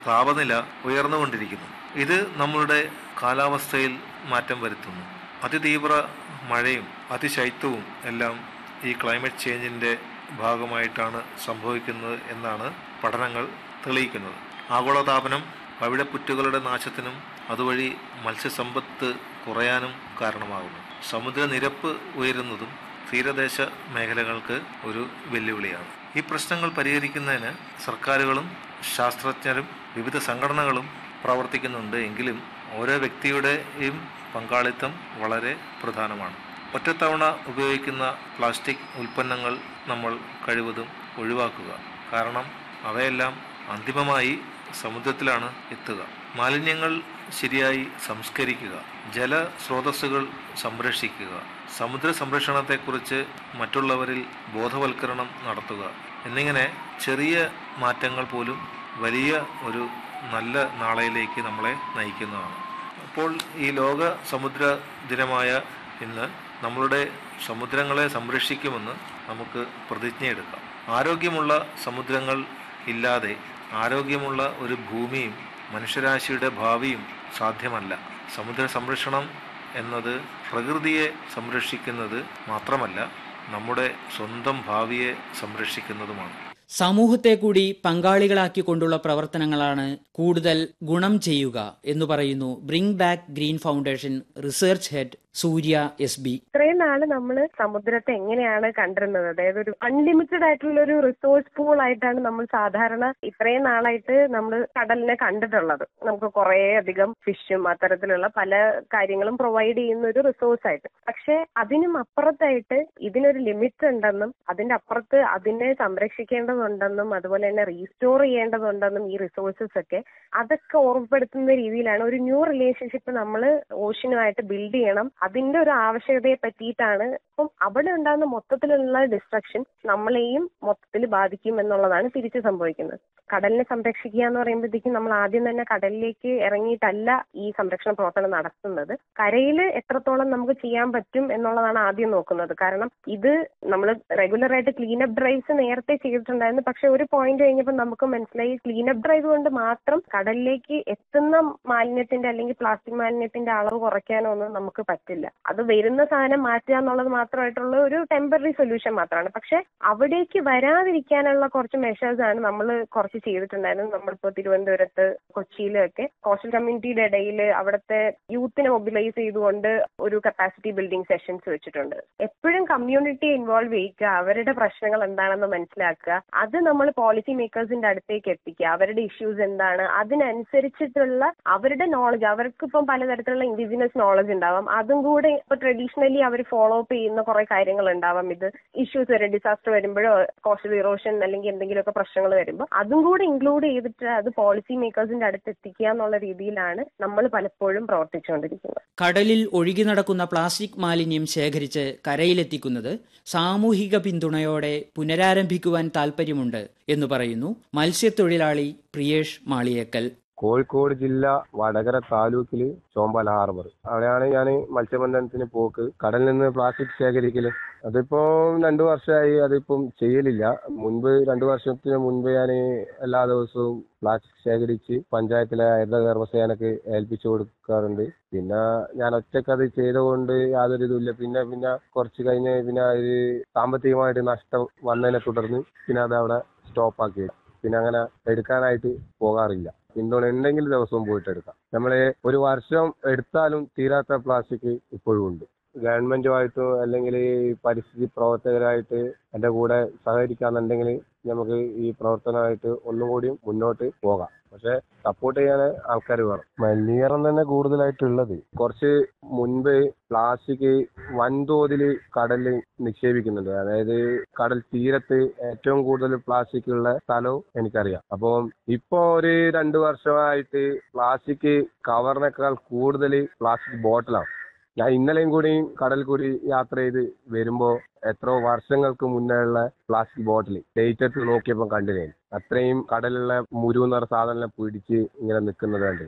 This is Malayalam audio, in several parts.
താപനില ഉയർന്നുകൊണ്ടിരിക്കുന്നു ഇത് നമ്മളുടെ കാലാവസ്ഥയിൽ മാറ്റം വരുത്തുന്നു അതിതീവ്ര മഴയും അതിശൈത്യവും എല്ലാം ഈ ക്ലൈമറ്റ് ചേഞ്ചിൻ്റെ ഭാഗമായിട്ടാണ് സംഭവിക്കുന്നത് എന്നാണ് പഠനങ്ങൾ തെളിയിക്കുന്നത് ആഗോളതാപനം പവിഴപ്പുറ്റുകളുടെ നാശത്തിനും അതുവഴി മത്സ്യസമ്പത്ത് കുറയാനും കാരണമാകുന്നു സമുദ്രനിരപ്പ് ഉയരുന്നതും തീരദേശ മേഖലകൾക്ക് ഒരു വെല്ലുവിളിയാണ് ഈ പ്രശ്നങ്ങൾ പരിഹരിക്കുന്നതിന് സർക്കാരുകളും ശാസ്ത്രജ്ഞരും വിവിധ സംഘടനകളും പ്രവർത്തിക്കുന്നുണ്ട് എങ്കിലും ഓരോ വ്യക്തിയുടെയും പങ്കാളിത്തം വളരെ പ്രധാനമാണ് ഒറ്റത്തവണ ഉപയോഗിക്കുന്ന പ്ലാസ്റ്റിക് ഉൽപ്പന്നങ്ങൾ നമ്മൾ കഴിവതും ഒഴിവാക്കുക കാരണം അവയെല്ലാം അന്തിമമായി സമുദ്രത്തിലാണ് എത്തുക മാലിന്യങ്ങൾ ശരിയായി സംസ്കരിക്കുക ജലസ്രോതസ്സുകൾ സംരക്ഷിക്കുക സമുദ്ര സംരക്ഷണത്തെക്കുറിച്ച് മറ്റുള്ളവരിൽ ബോധവൽക്കരണം നടത്തുക എന്നിങ്ങനെ ചെറിയ മാറ്റങ്ങൾ പോലും വലിയ ഒരു നല്ല നാളെയിലേക്ക് നമ്മളെ നയിക്കുന്നതാണ് അപ്പോൾ ഈ ലോക സമുദ്ര ദിനമായ ഇന്ന് നമ്മളുടെ സമുദ്രങ്ങളെ സംരക്ഷിക്കുമെന്ന് നമുക്ക് പ്രതിജ്ഞയെടുക്കാം ആരോഗ്യമുള്ള സമുദ്രങ്ങൾ ഇല്ലാതെ ആരോഗ്യമുള്ള ഒരു ഭൂമിയും മനുഷ്യരാശിയുടെ ഭാവിയും സാധ്യമല്ല സമുദ്ര സംരക്ഷണം എന്നത് പ്രകൃതിയെ സംരക്ഷിക്കുന്നത് മാത്രമല്ല നമ്മുടെ സ്വന്തം ഭാവിയെ സംരക്ഷിക്കുന്നതുമാണ് സമൂഹത്തെ കൂടി പങ്കാളികളാക്കിക്കൊണ്ടുള്ള പ്രവർത്തനങ്ങളാണ് കൂടുതൽ ഗുണം ചെയ്യുക എന്ന് പറയുന്നു bring back green foundation research head Surya S B ഇത്രയും നാള് നമ്മൾ സമുദ്രത്തെ എങ്ങനെയാണ് കണ്ടിരുന്നത് അതായത് ഒരു അൺലിമിറ്റഡ് ആയിട്ടുള്ള ഒരു റിസോഴ്സ് പൂൾ ആയിട്ടാണ് നമ്മൾ സാധാരണ ഇത്രയും നാളായിട്ട് നമ്മൾ കടലിനെ കണ്ടിട്ടുള്ളത് നമുക്ക് കുറെ അധികം ഫിഷും അത്തരത്തിലുള്ള പല കാര്യങ്ങളും പ്രൊവൈഡ് ചെയ്യുന്ന ഒരു റിസോഴ്സ് ആയിട്ട് പക്ഷെ അതിനും അപ്പുറത്തായിട്ട് ഇതിനൊരു ലിമിറ്റ് ഉണ്ടെന്നും അതിന്റെ അപ്പുറത്ത് അതിനെ സംരക്ഷിക്കേണ്ടതുണ്ടെന്നും അതുപോലെ തന്നെ റീസ്റ്റോർ ചെയ്യേണ്ടതുണ്ടെന്നും ഈ റിസോഴ്സസ് ഒക്കെ അതൊക്കെ ഓർമ്മപ്പെടുത്തുന്ന രീതിയിലാണ് ഒരു ന്യൂ റിലേഷൻഷിപ്പ് നമ്മൾ ഓഷ്യനുമായിട്ട് ബിൽഡ് ചെയ്യണം അതിന്റെ ഒരു ആവശ്യകതയെ പറ്റിയിട്ടാണ് അപ്പം അവിടെ ഉണ്ടാകുന്ന മൊത്തത്തിലുള്ള ഡിസ്ട്രക്ഷൻ നമ്മളെയും മൊത്തത്തിൽ ബാധിക്കും എന്നുള്ളതാണ് തിരിച്ചു സംഭവിക്കുന്നത് കടലിനെ സംരക്ഷിക്കുക എന്ന് പറയുമ്പോഴത്തേക്കും നമ്മൾ ആദ്യം തന്നെ കടലിലേക്ക് ഇറങ്ങിയിട്ടല്ല ഈ സംരക്ഷണ പ്രവർത്തനം നടത്തുന്നത് കരയിൽ എത്രത്തോളം നമുക്ക് ചെയ്യാൻ പറ്റും എന്നുള്ളതാണ് ആദ്യം നോക്കുന്നത് കാരണം ഇത് നമ്മൾ റെഗുലർ ആയിട്ട് ക്ലീനപ്പ് ഡ്രൈവ്സ് നേരത്തെ ചെയ്തിട്ടുണ്ടായിരുന്നു പക്ഷെ ഒരു പോയിന്റ് കഴിഞ്ഞപ്പോൾ നമുക്ക് മനസ്സിലായി ക്ലീനപ്പ് ഡ്രൈവ് കൊണ്ട് മാത്രം കടലിലേക്ക് എത്തുന്ന മാലിന്യത്തിന്റെ അല്ലെങ്കിൽ പ്ലാസ്റ്റിക് മാലിന്യത്തിന്റെ അളവ് കുറയ്ക്കാനോ ഒന്നും നമുക്ക് പറ്റില്ല അത് വരുന്ന സാധനം മാറ്റുക എന്നുള്ളത് മാത്രമായിട്ടുള്ള ഒരു ടെമ്പററി സൊല്യൂഷൻ മാത്രമാണ് പക്ഷെ അവിടേക്ക് വരാതിരിക്കാനുള്ള കുറച്ച് മെഷേഴ്സ് ആണ് നമ്മൾ കുറച്ച് ചെയ്തിട്ടുണ്ടായിരുന്നത് നമ്മളിപ്പോ തിരുവനന്തപുരത്ത് കൊച്ചിയിലൊക്കെ കോസ്റ്റൽ കമ്മ്യൂണിറ്റിയുടെ ഇടയിൽ അവിടുത്തെ യൂത്തിനെ മൊബിലൈസ് ചെയ്തുകൊണ്ട് ഒരു കപ്പാസിറ്റി ബിൽഡിംഗ് സെഷൻസ് വെച്ചിട്ടുണ്ട് എപ്പോഴും കമ്മ്യൂണിറ്റിയെ ഇൻവോൾവ് ചെയ്യിക്കുക അവരുടെ പ്രശ്നങ്ങൾ എന്താണെന്ന് മനസ്സിലാക്കുക അത് നമ്മൾ പോളിസി മേക്കേഴ്സിന്റെ അടുത്തേക്ക് എത്തിക്കുക അവരുടെ ഇഷ്യൂസ് എന്താണ് അതിനനുസരിച്ചിട്ടുള്ള അവരുടെ നോളജ് അവർക്ക് ഇപ്പം പലതരത്തിലുള്ള ഇൻഡിജിനസ് നോളജ് ഉണ്ടാവാം അതും കൂടെ ഇപ്പൊ ട്രഡീഷണലി അവർ ഫോളോ അപ്പ് ചെയ്യുന്ന കുറെ കാര്യങ്ങൾ ഉണ്ടാവാം ഇത് ഇഷ്യൂസ് വരും ഡിസാസ്റ്റർ വരുമ്പോഴോ കോസ്റ്റൽ ഇറോഷൻ അല്ലെങ്കിൽ എന്തെങ്കിലുമൊക്കെ പ്രശ്നങ്ങൾ വരുമ്പോൾ അതും കൂടെ ഇൻക്ലൂഡ് ചെയ്തിട്ട് അത് പോളിസി മേക്കേഴ്സിന്റെ അടുത്ത് എത്തിക്കുക എന്നുള്ള രീതിയിലാണ് നമ്മൾ പലപ്പോഴും പ്രവർത്തിച്ചുകൊണ്ടിരിക്കുന്നത് കടലിൽ ഒഴുകി നടക്കുന്ന പ്ലാസ്റ്റിക് മാലിന്യം ശേഖരിച്ച് കരയിലെത്തിക്കുന്നത് സാമൂഹിക പിന്തുണയോടെ പുനരാരംഭിക്കുവാൻ താൽപ്പര്യമുണ്ട് എന്ന് പറയുന്നു മത്സ്യത്തൊഴിലാളി പ്രിയേഷ് മാളിയേക്കൽ കോഴിക്കോട് ജില്ല വടകര താലൂക്കില് ചോമ്പാല ഹാർബർ അവിടെയാണ് ഞാൻ മത്സ്യബന്ധനത്തിന് പോക്ക് കടലിൽ നിന്ന് പ്ലാസ്റ്റിക് ശേഖരിക്കല് അതിപ്പോ രണ്ടു വർഷമായി അതിപ്പം ചെയ്യലില്ല മുൻപ് രണ്ടു വർഷത്തിന് മുൻപ് ഞാൻ എല്ലാ ദിവസവും പ്ലാസ്റ്റിക് ശേഖരിച്ച് പഞ്ചായത്തിലെ ഹരിത കർമ്മസേനക്ക് ഏൽപ്പിച്ചു കൊടുക്കാറുണ്ട് പിന്നെ ഞാൻ ഒറ്റയ്ക്ക് അത് ചെയ്തുകൊണ്ട് യാതൊരു ഇതുമില്ല പിന്നെ പിന്നെ കുറച്ച് കഴിഞ്ഞ് പിന്നെ ഒരു സാമ്പത്തികമായിട്ട് നഷ്ടം വന്നതിനെ തുടർന്ന് പിന്നെ അത് അവിടെ സ്റ്റോപ്പ് ആക്കി പിന്നെ അങ്ങനെ എടുക്കാനായിട്ട് പോകാറില്ല പിന്തുണ ഉണ്ടെങ്കിൽ ദിവസവും പോയിട്ട് എടുക്കാം നമ്മൾ ഒരു വർഷം എടുത്താലും തീരാത്ത പ്ലാസ്റ്റിക് ഇപ്പോഴും ഉണ്ട് ഗവൺമെന്റുമായിട്ടും അല്ലെങ്കിൽ ഈ പരിസ്ഥിതി പ്രവർത്തകരായിട്ട് എൻ്റെ കൂടെ സഹകരിക്കാന്നുണ്ടെങ്കിൽ നമുക്ക് ഈ പ്രവർത്തനമായിട്ട് ഒന്നും കൂടിയും മുന്നോട്ട് പോകാം പക്ഷെ സപ്പോർട്ട് ചെയ്യാൻ ആൾക്കാർ വേണം മലിനീകരണം തന്നെ കൂടുതലായിട്ടുള്ളത് കുറച്ച് മുൻപ് പ്ലാസ്റ്റിക് വൻതോതിൽ കടലിൽ നിക്ഷേപിക്കുന്നുണ്ട് അതായത് കടൽ തീരത്ത് ഏറ്റവും കൂടുതൽ പ്ലാസ്റ്റിക് ഉള്ള സ്ഥലവും എനിക്കറിയാം അപ്പം ഇപ്പോ ഒരു രണ്ടു വർഷമായിട്ട് പ്ലാസ്റ്റിക് കവറിനേക്കാൾ കൂടുതൽ പ്ലാസ്റ്റിക് ബോട്ടിലാണ് ഞാൻ ഇന്നലെയും കൂടി കടൽ കൂടി യാത്ര ചെയ്ത് വരുമ്പോ എത്രയോ വർഷങ്ങൾക്ക് മുന്നേ ഉള്ള പ്ലാസ്റ്റിക് ബോട്ടിൽ ഡേറ്റ് എടുത്ത് നോക്കിയപ്പോൾ കണ്ടില്ലേ അത്രയും കടലിലുള്ള മുരുന്ന് പറഞ്ഞ സാധനം പിടിച്ച് ഇങ്ങനെ നിൽക്കുന്നത് കണ്ടില്ലേ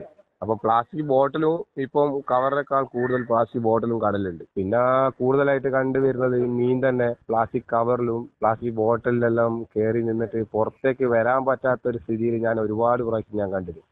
അപ്പൊ പ്ലാസ്റ്റിക് ബോട്ടിലും ഇപ്പം കവറിനേക്കാൾ കൂടുതൽ പ്ലാസ്റ്റിക് ബോട്ടിലും കടലുണ്ട് പിന്നെ കൂടുതലായിട്ട് കണ്ടുവരുന്നത് മീൻ തന്നെ പ്ലാസ്റ്റിക് കവറിലും പ്ലാസ്റ്റിക് ബോട്ടിലെല്ലാം കയറി നിന്നിട്ട് പുറത്തേക്ക് വരാൻ പറ്റാത്ത ഒരു സ്ഥിതിയിൽ ഞാൻ ഒരുപാട് പ്രാവശ്യം ഞാൻ കണ്ടിരുന്നു